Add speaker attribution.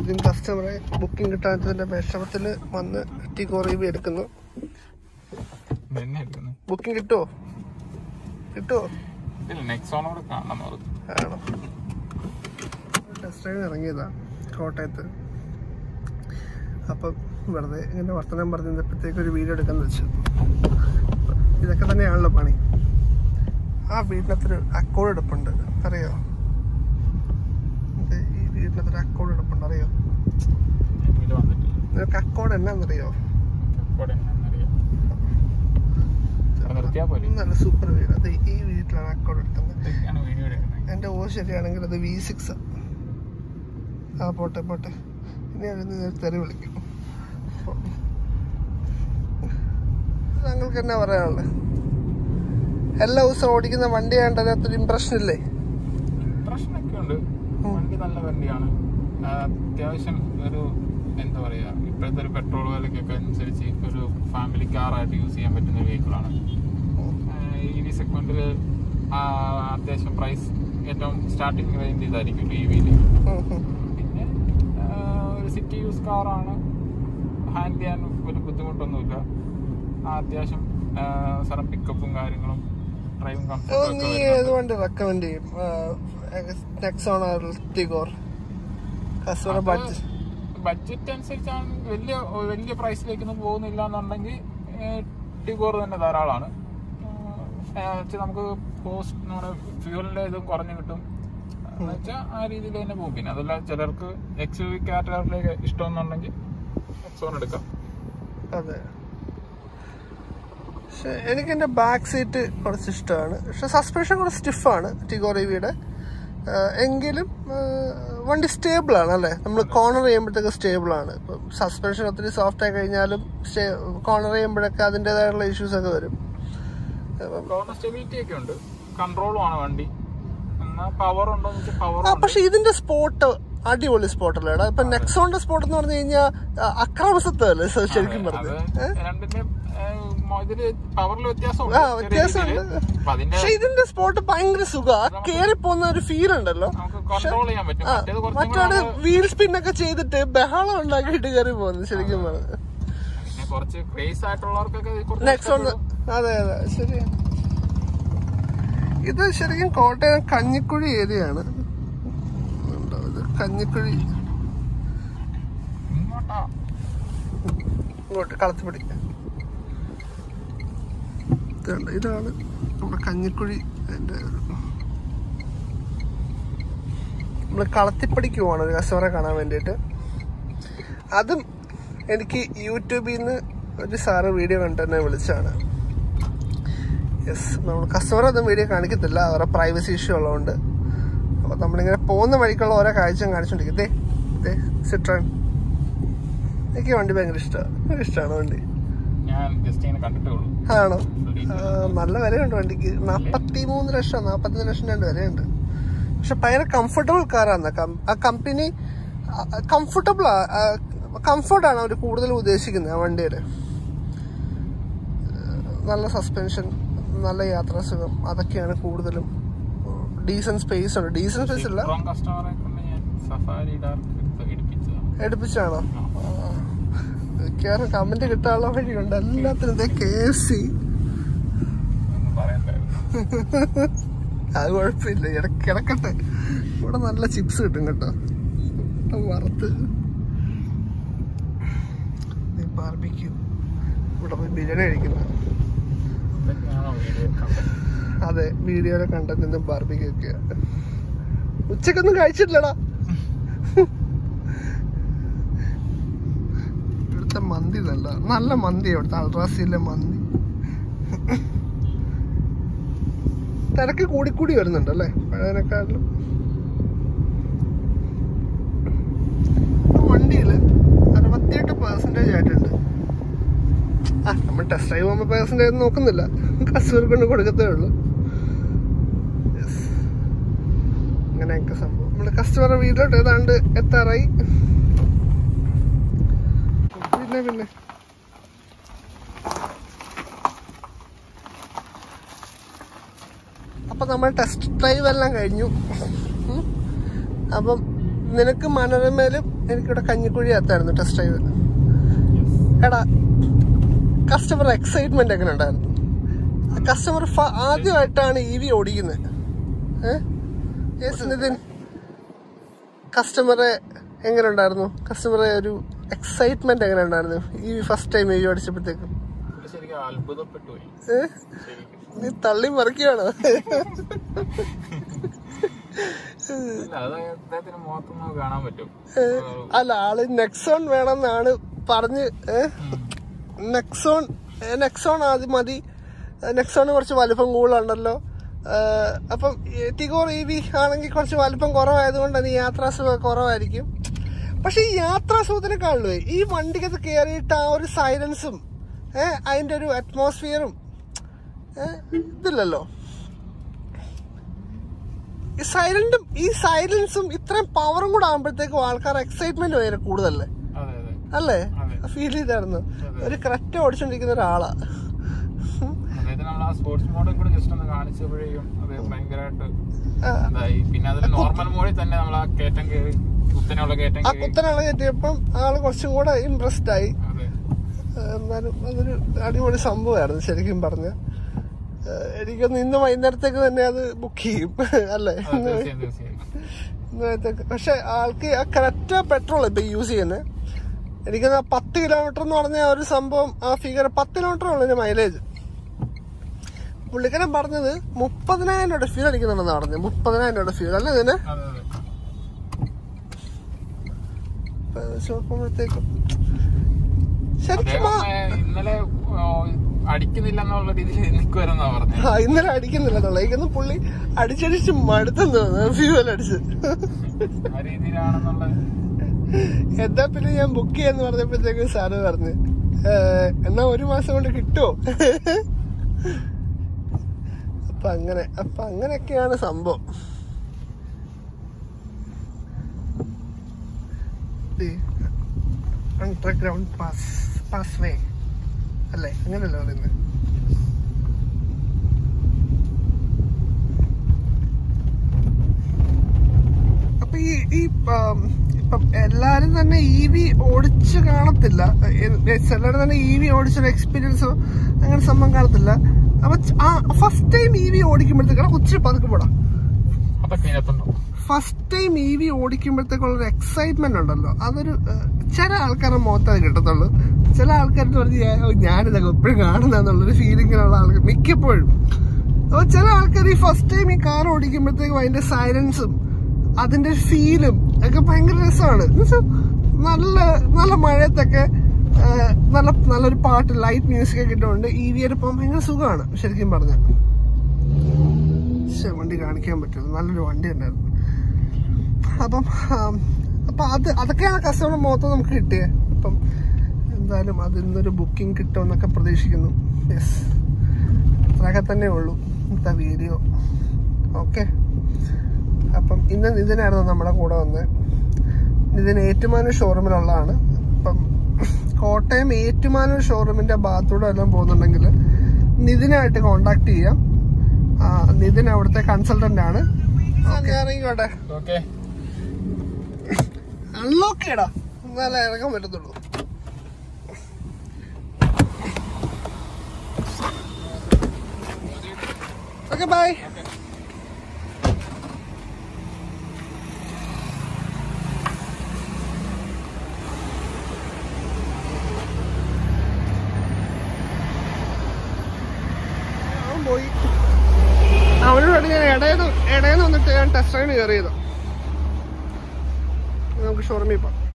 Speaker 1: ആദ്യം കസ്റ്റമറെ ബുക്കിംഗ് കിട്ടാത്തതിന്റെ വിഷമത്തിൽ വന്ന് ടിഗോർ റിവ്യൂ എടുക്കുന്നു
Speaker 2: ഇതന്നെ എടുക്കുന്നത്
Speaker 1: ബുക്കിംഗ് കിട്ടുമോ കിട്ടുമോ
Speaker 2: ഇല്ല നെക്സോണോട് കാണണം എന്ന് പറഞ്ഞു
Speaker 1: ആണോ ടെസ്റ്റ് ഡ്രൈവ് ഇറങ്ങിയതാ കോട്ടയത്ത് അപ്പം വെറുതെ ഇങ്ങനെ വർത്തമാനം പറഞ്ഞപ്പോഴത്തേക്ക് ഒരു വീഡിയോ എടുക്കാന്ന് വെച്ചു ഇതൊക്കെ തന്നെയാണല്ലോ പണി ആ വീടിനകത്തൊരു അക്കോഡ് എടുപ്പുണ്ട് അറിയോ ഇത് ഈ വീടിനകത്തൊരു അക്കോഡ് എടുപ്പുണ്ട് അറിയോ
Speaker 2: ഇത് വന്നിട്ടില്ല
Speaker 1: നിനക്ക് അക്കോഡ് എന്നാന്നറിയോ
Speaker 2: ഇവിടെ എന്നാന്നറിയാം അവിടെ നിർത്തിയാ പോലെ
Speaker 1: നല്ല സൂപ്പർ വീട് അത് ഈ വീട്ടിലാണ് അക്കോഡ് എടുക്കുന്നത്
Speaker 2: ഇതൊക്കെയാണ് വീഡിയോ എടുക്കുന്നത്
Speaker 1: എൻ്റെ ഓ ശരിയാണെങ്കിൽ അത് വി സിക്സ് ആ പോട്ടെ പോട്ടെ ഇനി അതിന് തെറി വിളിക്കും താങ്കൾക്ക് എന്നാ പറയാനുള്ളത് എല്ലാ ദിവസവും ഓടിക്കുന്ന വണ്ടി ആയതുകൊണ്ട് അതിനകത്തൊരു ഇമ്പ്രഷൻ ഇല്ലേ
Speaker 2: പ്രശ്നമൊക്കെ ഉണ്ട് വണ്ടി നല്ല വണ്ടിയാണ് ആ, അത്യാവശ്യം ഒരു എന്താ പറയാ ഇപ്പോഴത്തെ ഒരു പെട്രോൾ വിലക്കൊക്കെ അനുസരിച്ച് ഒരു ഫാമിലി കാറായിട്ട് യൂസ് ചെയ്യാൻ പറ്റുന്ന വെഹിക്കിളാണ് ഇ വി സെഗ്മെന്റിൽ അത്യാവശ്യം പ്രൈസ് ഏറ്റവും സ്റ്റാർട്ടിങ് റേഞ്ച് ഇതായിരിക്കും ഇ വിയിൽ
Speaker 1: ഉം, ഉം.
Speaker 2: പിന്നെ ആ, ഒരു സിറ്റി യൂസ് കാറാണ് ഹാൻഡിൽ ചെയ്യാൻ ഒരു ബുദ്ധിമുട്ടൊന്നുമില്ല ആ, അത്യാവശ്യം ആ, സ്ഥലം പിക്കപ്പും കാര്യങ്ങളും ഡ്രൈവിംഗ്
Speaker 1: ഓ,
Speaker 2: കംഫർട്ടും
Speaker 1: നീ
Speaker 2: ഒക്കെ
Speaker 1: ഏത്
Speaker 2: വരുന്നുണ്ട്.
Speaker 1: വണ്ടി റെക്കമെൻഡ് ചെയ്യും നെക്സോൺ ടിഗോർ കസ്റ്റമർ
Speaker 2: അത്
Speaker 1: ബഡ്ജറ്റ്
Speaker 2: ബഡ്ജറ്റ് അനുസരിച്ചാണ് വലിയ വലിയ പ്രൈസിലേക്കൊന്നും പോകുന്നില്ല എന്നുണ്ടെങ്കിൽ ടിഗോർ തന്നെ ധാരാളമാണ് വെച്ചാൽ നമുക്ക് കോസ്റ്റ് നമ്മുടെ ഫ്യൂവലിന്റെ ഇതും കുറഞ്ഞു കിട്ടും എന്ന് വെച്ചാൽ ആ രീതിയിൽ തന്നെ പോകും പിന്നെ അതല്ല ചിലർക്ക് എക്സ് യു വി കാറ്റഗറിലേക്ക് ഇഷ്ടമെന്നുണ്ടെങ്കിൽ എക്സോൺ എടുക്കാം
Speaker 1: അതെ പക്ഷെ എനിക്ക് എൻ്റെ ബാക്ക് സീറ്റ് കുറച്ച് ഇഷ്ടമാണ് പക്ഷെ സസ്പെൻഷൻ കുറച്ച് സ്റ്റിഫാണ് ടിഗോ റിവിയുടെ എങ്കിലും ആ, വണ്ടി സ്റ്റേബിൾ ആണ് അല്ലേ നമ്മൾ കോർണർ ചെയ്യുമ്പോഴത്തേക്ക് സ്റ്റേബിൾ ആണ് ഇപ്പം സസ്പെൻഷൻ ഒത്തിരി സോഫ്റ്റ് ആയി കഴിഞ്ഞാലും കോർണർ ചെയ്യുമ്പോഴൊക്കെ അതിൻ്റെതായുള്ള ഇഷ്യൂസ് ഒക്കെ വരും
Speaker 2: കോർണർ സ്റ്റെബിലിറ്റി ഒക്കെ ഉണ്ട് കൺട്രോളും ആണ് വണ്ടി എന്നാൽ പവർ ഉണ്ടോ എന്ന് വെച്ചാൽ പവർ
Speaker 1: ആ
Speaker 2: ഉണ്ട്
Speaker 1: പക്ഷെ ഇതിന്റെ സ്പോട്ട് അടിപൊളി സ്പോട്ടല്ലേ എടാ ഇപ്പൊ നെക്സോണിന്റെ സ്പോട്ട് എന്ന് പറഞ്ഞു കഴിഞ്ഞാൽ അക്രമസത്വമല്ലേ ശരിക്കും
Speaker 2: അത്
Speaker 1: പറഞ്ഞത്
Speaker 2: രണ്ടിന്റെ ഇതില് പവറിൽ വ്യത്യാസമുണ്ട്
Speaker 1: ആ
Speaker 2: ചെറിയ
Speaker 1: വ്യത്യാസമുണ്ട്
Speaker 2: രീതിയില്. അപ്പൊ അതിന്റെ
Speaker 1: പക്ഷെ ഇതിന്റെ സ്പോട്ട് ഭയങ്കര സുഖ കേറി പോകുന്ന ഒരു ഫീൽ ഉണ്ടല്ലോ
Speaker 2: നമുക്ക് കൺട്രോൾ ചെയ്യാൻ പറ്റും
Speaker 1: ആ,
Speaker 2: മറ്റേത് കുറച്ചും
Speaker 1: മറ്റവിടെ
Speaker 2: കൂടെ നമ്മള്
Speaker 1: വീൽ സ്പിൻ ഒക്കെ ചെയ്തിട്ട് ബഹളം ഉണ്ടാക്കിയിട്ട് കയറി പോകുന്നു ശരിക്കും പറഞ്ഞത്
Speaker 2: പിന്നെ കുറച്ച് ക്രേസ് ആയിട്ടുള്ളവർക്കൊക്കെ ഇത് കുറച്ച്
Speaker 1: നെക്സോൺ
Speaker 2: ഇഷ്ടപ്പെടും.
Speaker 1: അതെ അതെ ശരിയാണ് ഇത് ശരിക്കും കോട്ടയം കഞ്ഞിക്കുഴി ഏരിയ ആണ് ഉണ്ടോ ഇത് കഞ്ഞിക്കുഴി
Speaker 2: ഇങ്ങോട്ടാ
Speaker 1: ഇങ്ങോട്ട് കളത്തിപ്പിടി ഇതുണ്ട് ഇതാണ് നമ്മുടെ കഞ്ഞിക്കുഴി അതിന്റെ നമ്മൾ കളത്തിപ്പടിക്ക് പോവാണ് ഒരു കസ്റ്റമറെ കാണാൻ വേണ്ടിയിട്ട് അതും എനിക്ക് യൂട്യൂബിൽ നിന്ന് ഒരു സാറ് വീഡിയോ കണ്ടിട്ട് എന്നെ വിളിച്ചാണ് യെസ് നമ്മൾ കസ്റ്റമർ ഒന്നും വീഡിയോ കാണിക്കത്തില്ല അവരുടെ പ്രൈവസി ഇഷ്യൂ ഉള്ളതുകൊണ്ട് അപ്പോൾ നമ്മളിങ്ങനെ പോകുന്ന വഴിക്കുള്ള ഓരോ കാഴ്ചയും കാണിച്ചുകൊണ്ടിരിക്കും ദേ ദേ സിട്രോൺ എനിക്ക് വണ്ടി ഭയങ്കര ഇഷ്ടമാണ് ഇഷ്ടമാണ് വണ്ടി
Speaker 2: ഞാൻ ജസ്റ്റ് ഇങ്ങനെ കണ്ടിട്ടേ ഉള്ളൂ
Speaker 1: ആണോ ആ, നല്ല വിലയുണ്ട് വണ്ടിക്ക് നാപ്പത്തി മൂന്ന് ലക്ഷം നാപ്പത്തഞ്ച് ലക്ഷം രണ്ട് വിലയുണ്ട് പക്ഷെ ഭയങ്കര കംഫർട്ടബിൾ കാറാണ് ആ കമ്പനി കംഫർട്ടബിൾ കംഫർട്ടാണ് അവർ കൂടുതൽ ഉദ്ദേശിക്കുന്നത് ആ വണ്ടിയിൽ നല്ല സസ്പെൻഷൻ നല്ല യാത്രാസുഖം അതൊക്കെയാണ് കൂടുതലും ഡീസൻ സ്പേസ് ഉണ്ട് ഡീസൻ സ്പേസ് ഇല്ല
Speaker 2: ഇത്രയും കസ്റ്റമറെ കൊണ്ട് ഞാൻ സഫാരി ഡാർക്ക് എടുപ്പിച്ചതാണ്
Speaker 1: എടുപ്പിച്ചാണോ മിക്കവാറും കമന്റ് കിട്ടാനുള്ള വഴിയുണ്ട് എല്ലാത്തിനും ഇതേ കെ എഫ് സി
Speaker 2: ഒന്നും പറയണ്ടായിരുന്നു
Speaker 1: അത് കുഴപ്പമില്ല ഇടയ്ക്ക് കിടക്കട്ടെ ഇവിടെ നല്ല ചിപ്സ് കിട്ടും കേട്ടോ അത് വറുത്ത് ബാർബിക്യൂ ഇവിടെ പോയി ബിരിയാണി കഴിക്കുന്ന
Speaker 2: ഇതൊക്കെയാണോ വീഡിയോ കണ്ടത്
Speaker 1: അതെ വീഡിയോയിലെ കണ്ടന്റ് ഇന്നും ബാർബിക്യൂ ഒക്കെ ഉച്ചക്കൊന്നും കഴിച്ചിട്ടില്ലടാ ഇവിടുത്തെ മന്തി നല്ല നല്ല മന്തി ഇവിടുത്തെ അൾട്രാസിയിലെ മന്തി തിരക്ക് കൂടിക്കൂടി വരുന്നുണ്ട് അല്ലേ പഴയതിനെക്കാട്ടിലും വണ്ടിയിൽ അറുപത്തിയെട്ട് പെർസെൻറ്റേജ് ആയിട്ടുണ്ട് ആ നമ്മൾ ടെസ്റ്റ് ഡ്രൈവ് പോകുമ്പോൾ പെർസെൻറ്റേജ് നോക്കുന്നില്ല കസ്റ്റമർ കൊണ്ട് കൊടുക്കത്തേ ഉള്ളൂ Yes. അങ്ങനെയൊക്കെ സംഭവം നമ്മൾ കസ്റ്റമറുടെ വീട്ടിലോട്ട് ഏതാണ്ട് എത്താറായി പിന്നെ പിന്നെ അപ്പൊ നമ്മൾ ടെസ്റ്റ് ഡ്രൈവ് എല്ലാം കഴിഞ്ഞു ഉം. അപ്പം നിനക്ക് മനോരമയിലും എനിക്കിവിടെ കഞ്ഞിക്കുഴി എത്തായിരുന്നു ടെസ്റ്റ് ഡ്രൈവ് എടാ കസ്റ്റമർ എക്സൈറ്റ്മെന്റ് എങ്ങനെ ഉണ്ടായിരുന്നു കസ്റ്റമർ ആദ്യമായിട്ടാണ് ഇ വി ഓടിക്കുന്നത് ഏഹ് നിതിൻ കസ്റ്റമറെ എങ്ങനെ ഉണ്ടായിരുന്നു കസ്റ്റമറെ ഒരു എക്സൈറ്റ്മെന്റ് എങ്ങനെ ഉണ്ടായിരുന്നു ഈ ഫസ്റ്റ് ടൈം ഇ വി ഓടിച്ചപ്പോഴത്തേക്കും
Speaker 2: പുള്ളി ശരിക്കും അത്ഭുതപ്പെട്ടു പോയി
Speaker 1: ഏഹ്
Speaker 2: ശരിക്കും
Speaker 1: നീ തള്ളി മറിക്കുകയാണോ
Speaker 2: അല്ല അത് അദ്ദേഹത്തിന് മുഖത്തൊന്നും കാണാൻ പറ്റും
Speaker 1: അല്ല ആള് നെക്സോൺ വേണമെന്നാണ് പറഞ്ഞ് ഏഹ് നെക്സോൺ ഏ, നെക്സോൺ ആദ്യം മതി നെക്സോണ് കുറച്ച് വലിപ്പം കൂടുതലുണ്ടല്ലോ ഏഹ്, അപ്പം ഈ ടിഗോർ ഇ വി ആണെങ്കിൽ കുറച്ച് വലിപ്പം കുറവായതുകൊണ്ട് അത് യാത്രാസുഖം കുറവായിരിക്കും പക്ഷെ ഈ യാത്രാസുഖത്തിനെക്കാളും ഈ വണ്ടിക്കകത്ത് കയറിയിട്ട് ആ ഒരു സൈലൻസും ഏഹ് അതിന്റെ ഒരു അറ്റ്മോസ്ഫിയറും ഏഹ് ഇതില്ലല്ലോ ഈ സൈലന്റും ഈ സൈലൻസും ഇത്രയും പവറും കൂടെ ആകുമ്പോഴത്തേക്കും ആൾക്കാർ എക്സൈറ്റ്മെന്റ് ഭയങ്കര കൂടുതലല്ലേ
Speaker 2: അതെ അതെ
Speaker 1: അല്ലേ
Speaker 2: അതെ.
Speaker 1: ഫീൽ ചെയ്തായിരുന്നു ഒരു കറക്റ്റ് ഓടിച്ചോണ്ടിരിക്കുന്ന ഒരാളാ
Speaker 2: അദ്ദേഹത്തിന് നമ്മൾ ആ സ്പോർട്സ് മോഡും കൂടെ ജസ്റ്റ് ഒന്ന് കാണിച്ചപ്പോഴേക്കും അദ്ദേഹം ഭയങ്കരമായിട്ട്
Speaker 1: ആ,
Speaker 2: എന്തായി പിന്നെ അതിൽ നോർമൽ മോഡിൽ തന്നെ നമ്മൾ ആ കയറ്റം കയറി കുത്തനെയുള്ള കയറ്റം
Speaker 1: ആ
Speaker 2: കയറി
Speaker 1: കുത്തനാളെ കയറ്റിയപ്പം ആള് കുറച്ചും കൂടെ ഇൻട്രസ്റ്റ് ആയി
Speaker 2: അതെ
Speaker 1: ആ, എന്നാലും അതൊരു അടിപൊളി സംഭവമായിരുന്നു ശരിക്കും പറഞ്ഞ എനിക്കൊന്ന് ഇന്ന് വൈകുന്നേരത്തേക്ക് തന്നെ അത് ബുക്ക് ചെയ്യും അല്ലേ
Speaker 2: അതെ തീർച്ചയായും തീർച്ചയായും
Speaker 1: ഇന്ന് വൈകുന്നേരത്തേക്ക് പക്ഷെ ആൾക്ക് ആ കറക്റ്റ് പെട്രോൾ ഇപ്പൊ യൂസ് ചെയ്യുന്നത് എനിക്കൊന്ന് ആ പത്ത് കിലോമീറ്റർ എന്ന് പറഞ്ഞ ആ ഒരു സംഭവം ആ ഫിഗർ പത്ത് കിലോമീറ്റർ ഉള്ളു ഇതിന്റെ മൈലേജ് പുള്ളിക്കാരൻ പറഞ്ഞത് മുപ്പതിനായിരം രൂപയുടെ ഫ്യൂൽ അടിക്കുന്നുണ്ടെന്ന് പറഞ്ഞത് മുപ്പതിനായിരം രൂപയുടെ ഫ്യൂൽ അല്ലേ ഇതിന്
Speaker 2: അതെ അതെ
Speaker 1: ഇപ്പൊ അത് വെച്ച് നോക്കുമ്പോഴത്തേക്കും ശരിക്കും
Speaker 2: അദ്ദേഹം
Speaker 1: ആ-
Speaker 2: ഏ, ഇന്നലെ ഓ, അടിക്കുന്നില്ല എന്നുള്ള രീതിയിൽ നിൽക്കുവരെന്നാ പറഞ്ഞത്
Speaker 1: ആ, ഇന്നലെ അടിക്കുന്നില്ല തൊള്ളേക്കൊന്ന് പുള്ളി അടിച്ചടിച്ച് മടുത്തെന്ന് തോന്നുന്നു ഫ്യൂവൽ അടിച്ച്
Speaker 2: ആ രീതിയിലാണെന്നുള്ള
Speaker 1: എന്താ പിന്നെ ഞാൻ ബുക്ക് ചെയ്യാന്ന് പറഞ്ഞപ്പോഴത്തേക്ക് സാറ് പറഞ്ഞു "ഏ, എന്നാ ഒരു മാസം കൊണ്ട് കിട്ടുമോ അപ്പൊ അങ്ങനെ അപ്പൊ അങ്ങനെയൊക്കെയാണ് സംഭവം അണ്ടർഗ്രൗണ്ട് പാസ് പാസ് വേ അല്ലേ അങ്ങനല്ലേ പറയുന്നത് അപ്പൊ ഈ ഈ ഉം, ഇപ്പം എല്ലാരും തന്നെ ഇ വി ഓടിച്ച് കാണത്തില്ല ചിലർ തന്നെ ഇ വി ഓടിച്ചൊരു എക്സ്പീരിയൻസോ അങ്ങനെ സംഭവം കാണത്തില്ല അപ്പൊ ച- ആ ഫസ്റ്റ് ടൈം ഇ വി ഓടിക്കുമ്പോഴത്തേക്കാണ് ഒത്തിരി പതുക്കെ പോടാം
Speaker 2: അതൊക്കെ ഇതിനകത്തുണ്ടോ
Speaker 1: ഫസ്റ്റ് ടൈം ഇ വി ഓടിക്കുമ്പോഴത്തേക്കുള്ള ഒരു എക്സൈറ്റ്മെന്റ് ഉണ്ടല്ലോ അതൊരു ഏഹ്, ചില ആൾക്കാരുടെ മുഖത്ത് അത് കിട്ടത്തുള്ളൂ ചില ആൾക്കാരുടെ പറഞ്ഞ് "ഏ, ഓ, ഞാനിതൊക്കെ എപ്പോഴും കാണുന്നതെന്നുള്ളൊരു ഫീലിങ്ങിലുള്ള ആൾക്കാർ മിക്കപ്പോഴും അപ്പോൾ ചില ആൾക്കാർ ഈ ഫസ്റ്റ് ടൈം ഈ കാർ ഓടിക്കുമ്പോഴത്തേക്കും അതിന്റെ സൈലൻസും അതിന്റെ ഫീലും ഒക്കെ ഭയങ്കര രസമാണ് എന്നുവെച്ചാൽ നല്ല നല്ല മഴയത്തൊക്കെ ഏഹ്, നല്ല നല്ലൊരു പാട്ട് ലൈറ്റ് മ്യൂസിക് ഒക്കെ ഇട്ടുകൊണ്ട് ഇ വി ആയിട്ട് പോകാൻ ഭയങ്കര സുഖമാണ് ശരിക്കും പറഞ്ഞാൽ ശ്ശെ, വണ്ടി കാണിക്കാൻ പറ്റുള്ളൂ നല്ലൊരു വണ്ടി ഉണ്ടായിരുന്നു അപ്പം ആം, അപ്പൊ അത് അതൊക്കെയാണ് കസ്റ്റമർ മുഖത്ത് നമുക്ക് കിട്ടിയത് അപ്പം എന്തായാലും അതിൽ നിന്നൊരു ബുക്കിംഗ് കിട്ടുമെന്നൊക്കെ പ്രതീക്ഷിക്കുന്നു യെസ് അത്രയൊക്കെ തന്നെ ഉള്ളൂ ഇന്നത്തെ വീഡിയോ ഓക്കെ അപ്പം ഇന്ന് നിതിനായിരുന്നു നമ്മുടെ കൂടെ വന്നത് നിതിൻ ഏറ്റുമാനൂർ ഷോറൂമിലുള്ളതാണ് അപ്പം കോട്ടയം ഏറ്റുമാനൂർ ഷോറൂമിന്റെ ഭാഗത്തൂടെ എല്ലാം പോകുന്നുണ്ടെങ്കിൽ നിതിനായിട്ട് കോണ്ടാക്ട് ചെയ്യാം ആ, നിതിൻ അവിടുത്തെ കൺസൾട്ടന്റ് ആണ് ഞാൻ ഇറങ്ങിക്കോട്ടെ
Speaker 2: ഓക്കെ
Speaker 1: അൺലോക്ക് ചെയ്യടാ എന്നാലേ ഇറങ്ങാൻ പറ്റത്തുള്ളൂ ഓക്കെ ബൈ പോയി അവനോട് ഞാൻ ഇടയെന്ന് ഇടയെന്ന് വന്നിട്ട് ഞാൻ ടെസ്റ്റ് ഡ്രൈവ് കയറിയതോ നമുക്ക് ഷോറൂമിൽ പോവാം